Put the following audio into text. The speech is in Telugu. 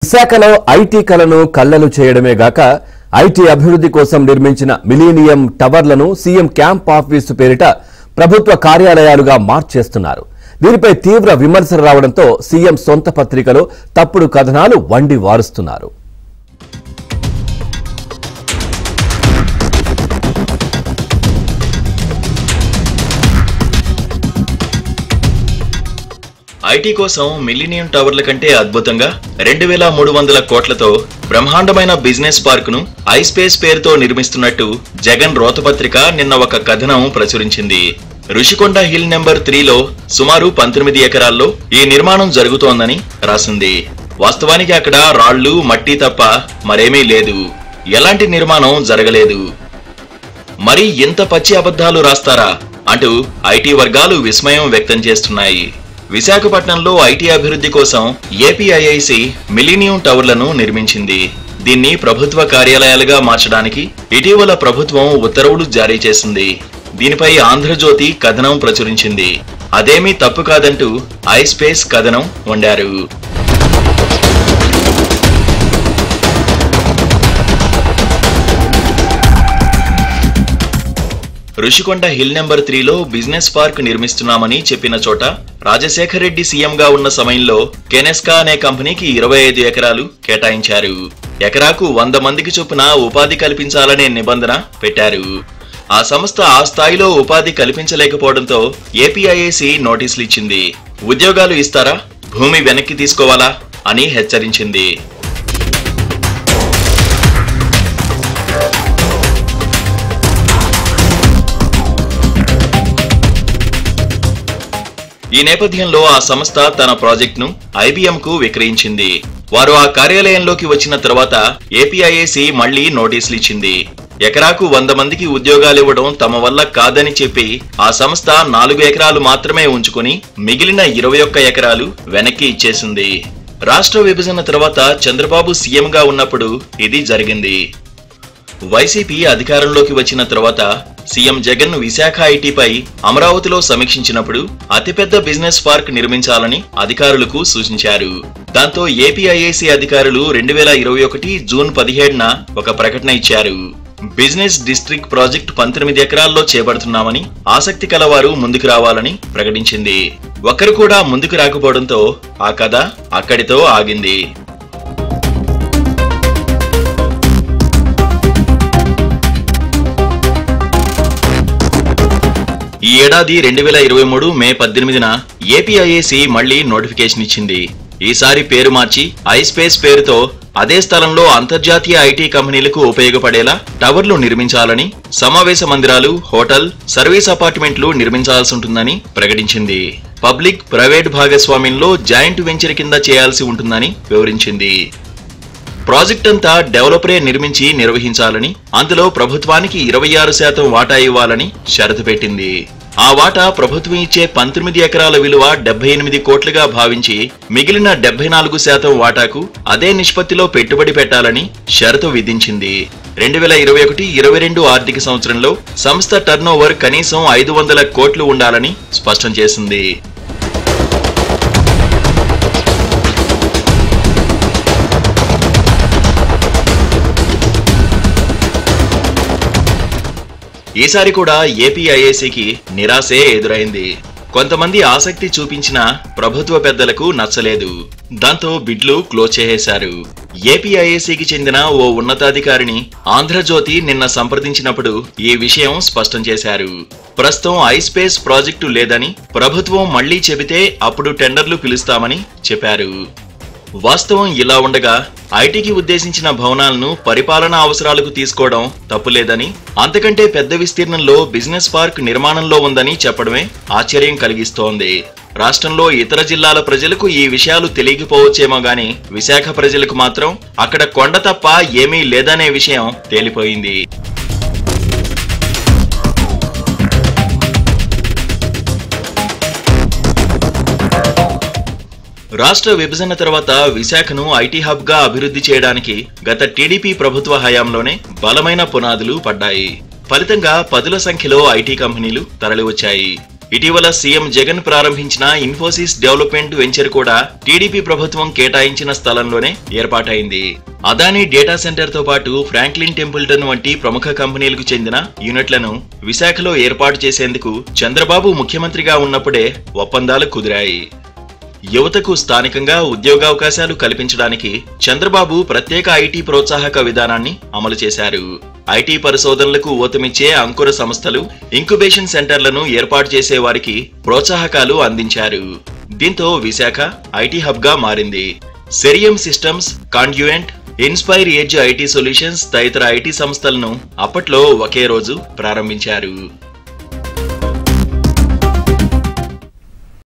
విశాఖలో ఐటీ కలను కల్లలు చేయడమే గాక ఐటీ అభివృద్ధి కోసం నిర్మించిన మిలీనియం టవర్లను సీఎం క్యాంప్ ఆఫీసు పేరిట ప్రభుత్వ కార్యాలయాలుగా మార్చేస్తున్నారు దీనిపై తీవ్ర విమర్శలు రావడంతో సీఎం సొంత పత్రికలో తప్పుడు కథనాలు వండి వారుస్తున్నారు ఐటీ కోసం మిలీనియం టవర్ల కంటే అద్భుతంగా రెండు వేల మూడు వందల కోట్లతో బ్రహ్మాండమైన బిజినెస్ పార్క్ ను ఐస్పేస్ పేరుతో నిర్మిస్తున్నట్టు జగన్ రోతపత్రిక నిన్న ఒక కథనం ప్రచురించింది ఋషికొండ హిల్ నెంబర్ త్రీలో సుమారు పంతొమ్మిది ఎకరాల్లో ఈ నిర్మాణం జరుగుతోందని రాసింది వాస్తవానికి అక్కడ రాళ్లు మట్టి తప్ప మరేమీ లేదు ఎలాంటి నిర్మాణం జరగలేదు మరి ఇంత పచ్చి అబద్ధాలు రాస్తారా అంటూ ఐటీ వర్గాలు విస్మయం వ్యక్తం చేస్తున్నాయి విశాఖపట్నంలో ఐటీ అభివృద్ధి కోసం ఏపీఐఐసి మిలీనియం టవర్లను నిర్మించింది దీన్ని ప్రభుత్వ కార్యాలయాలుగా మార్చడానికి ఇటీవల ప్రభుత్వం ఉత్తర్వులు జారీ చేసింది దీనిపై ఆంధ్రజ్యోతి కథనం ప్రచురించింది అదేమీ తప్పు కాదంటూ ఐస్పేస్ కథనం వండారు ఋషికొండ హిల్ నెంబర్ త్రీలో బిజినెస్ పార్క్ నిర్మిస్తున్నామని చెప్పిన చోట రాజశేఖర్ రెడ్డి సీఎంగా ఉన్న సమయంలో కెనెస్కా అనే కంపెనీకి ఇరవై ఐదు ఎకరాలు కేటాయించారు ఎకరాకు వంద మందికి చొప్పున ఉపాధి కల్పించాలనే నిబంధన పెట్టారు ఆ సంస్థ ఆ స్థాయిలో ఉపాధి కల్పించలేకపోవడంతో ఏపీఐఏసీ నోటీసులు ఇచ్చింది ఉద్యోగాలు ఇస్తారా భూమి వెనక్కి తీసుకోవాలా అని హెచ్చరించింది ఈ నేపథ్యంలో ఆ సంస్థ తన ప్రాజెక్టును ఐబీఎం కు విక్రయించింది వారు ఆ కార్యాలయంలోకి వచ్చిన తర్వాత ఏపీఐఏసి మళ్లీ నోటీసులు ఇచ్చింది ఎకరాకు వంద మందికి ఉద్యోగాలు ఇవ్వడం తమ వల్ల కాదని చెప్పి ఆ సంస్థ నాలుగు ఎకరాలు మాత్రమే ఉంచుకుని మిగిలిన ఇరవై ఒక్క ఎకరాలు వెనక్కి ఇచ్చేసింది రాష్ట్ర విభజన తర్వాత చంద్రబాబు సీఎంగా ఉన్నప్పుడు ఇది జరిగింది వైసీపీ అధికారంలోకి వచ్చిన తర్వాత సీఎం జగన్ విశాఖ ఐటీపై అమరావతిలో సమీక్షించినప్పుడు అతిపెద్ద బిజినెస్ పార్క్ నిర్మించాలని అధికారులకు సూచించారు దాంతో ఏపీఐఏసీ అధికారులు రెండు వేల ఇరవై ఒకటి జూన్ పదిహేడున ఒక ప్రకటన ఇచ్చారు బిజినెస్ డిస్ట్రిక్ట్ ప్రాజెక్ట్ పంతొమ్మిది ఎకరాల్లో చేపడుతున్నామని ఆసక్తి కలవారు ముందుకు రావాలని ప్రకటించింది ఒక్కరు కూడా ముందుకు రాకపోవడంతో ఆ కథ అక్కడితో ఆగింది ఈ ఏడాది రెండు వేల ఇరవై మూడు మే పద్దెనిమిదిన ఏపీఐఏసి మళ్లీ నోటిఫికేషన్ ఇచ్చింది ఈసారి పేరు మార్చి ఐస్పేస్ పేరుతో అదే స్థలంలో అంతర్జాతీయ ఐటీ కంపెనీలకు ఉపయోగపడేలా టవర్లు నిర్మించాలని సమావేశ మందిరాలు హోటల్ సర్వీస్ అపార్ట్మెంట్లు నిర్మించాల్సి ఉంటుందని ప్రకటించింది పబ్లిక్ ప్రైవేట్ భాగస్వామ్యంలో జాయింట్ వెంచర్ కింద చేయాల్సి ఉంటుందని వివరించింది ప్రాజెక్ట్ అంతా డెవలపరే నిర్మించి నిర్వహించాలని అందులో ప్రభుత్వానికి ఇరవై ఆరు శాతం వాటా ఇవ్వాలని షరతు పెట్టింది ఆ వాటా ప్రభుత్వం ఇచ్చే పంతొమ్మిది ఎకరాల విలువ డెబ్బై ఎనిమిది కోట్లుగా భావించి మిగిలిన డెబ్బై నాలుగు శాతం వాటాకు అదే నిష్పత్తిలో పెట్టుబడి పెట్టాలని షరతు విధించింది రెండు వేల ఇరవై ఒకటి ఇరవై రెండు ఆర్థిక సంవత్సరంలో సంస్థ టర్నోవర్ కనీసం ఐదు వందల కోట్లు ఉండాలని స్పష్టం చేసింది ఈసారి కూడా ఏపీఐఏసీకి నిరాశే ఎదురైంది కొంతమంది ఆసక్తి చూపించిన ప్రభుత్వ పెద్దలకు నచ్చలేదు దాంతో బిడ్లు క్లోజ్ చేసేశారు ఏపీఐఏసీకి చెందిన ఓ ఉన్నతాధికారిని ఆంధ్రజ్యోతి నిన్న సంప్రదించినప్పుడు ఈ విషయం స్పష్టం చేశారు ప్రస్తుతం ఐస్పేస్ ప్రాజెక్టు లేదని ప్రభుత్వం మళ్లీ చెబితే అప్పుడు టెండర్లు పిలుస్తామని చెప్పారు వాస్తవం ఇలా ఉండగా ఐటీకి ఉద్దేశించిన భవనాలను పరిపాలనా అవసరాలకు తీసుకోవడం తప్పులేదని అంతకంటే పెద్ద విస్తీర్ణంలో బిజినెస్ పార్క్ నిర్మాణంలో ఉందని చెప్పడమే ఆశ్చర్యం కలిగిస్తోంది రాష్ట్రంలో ఇతర జిల్లాల ప్రజలకు ఈ విషయాలు తెలియకపోవచ్చేమో గాని విశాఖ ప్రజలకు మాత్రం అక్కడ కొండ తప్ప ఏమీ లేదనే విషయం తేలిపోయింది రాష్ట్ర విభజన తర్వాత విశాఖను ఐటీ హబ్ గా అభివృద్ధి చేయడానికి గత టీడీపీ ప్రభుత్వ హయాంలోనే బలమైన పునాదులు పడ్డాయి ఫలితంగా పదుల సంఖ్యలో ఐటీ కంపెనీలు తరలివచ్చాయి ఇటీవల సీఎం జగన్ ప్రారంభించిన ఇన్ఫోసిస్ డెవలప్మెంట్ వెంచర్ కూడా టీడీపీ ప్రభుత్వం కేటాయించిన స్థలంలోనే ఏర్పాటైంది అదానీ డేటా సెంటర్ తో పాటు ఫ్రాంక్లిన్ టెంపుల్టన్ వంటి ప్రముఖ కంపెనీలకు చెందిన యూనిట్లను విశాఖలో ఏర్పాటు చేసేందుకు చంద్రబాబు ముఖ్యమంత్రిగా ఉన్నప్పుడే ఒప్పందాలు కుదిరాయి యువతకు స్థానికంగా ఉద్యోగావకాశాలు కల్పించడానికి చంద్రబాబు ప్రత్యేక ఐటీ ప్రోత్సాహక విధానాన్ని అమలు చేశారు ఐటీ పరిశోధనలకు ఊతమిచ్చే అంకుర సంస్థలు ఇంక్యుబేషన్ సెంటర్లను ఏర్పాటు చేసే వారికి ప్రోత్సాహకాలు అందించారు దీంతో విశాఖ ఐటీ హబ్ గా మారింది Cerium Systems Conduent Inspire Edge IT solutions తదితర ఐటీ సంస్థలను అప్పట్లో ఒకే రోజు ప్రారంభించారు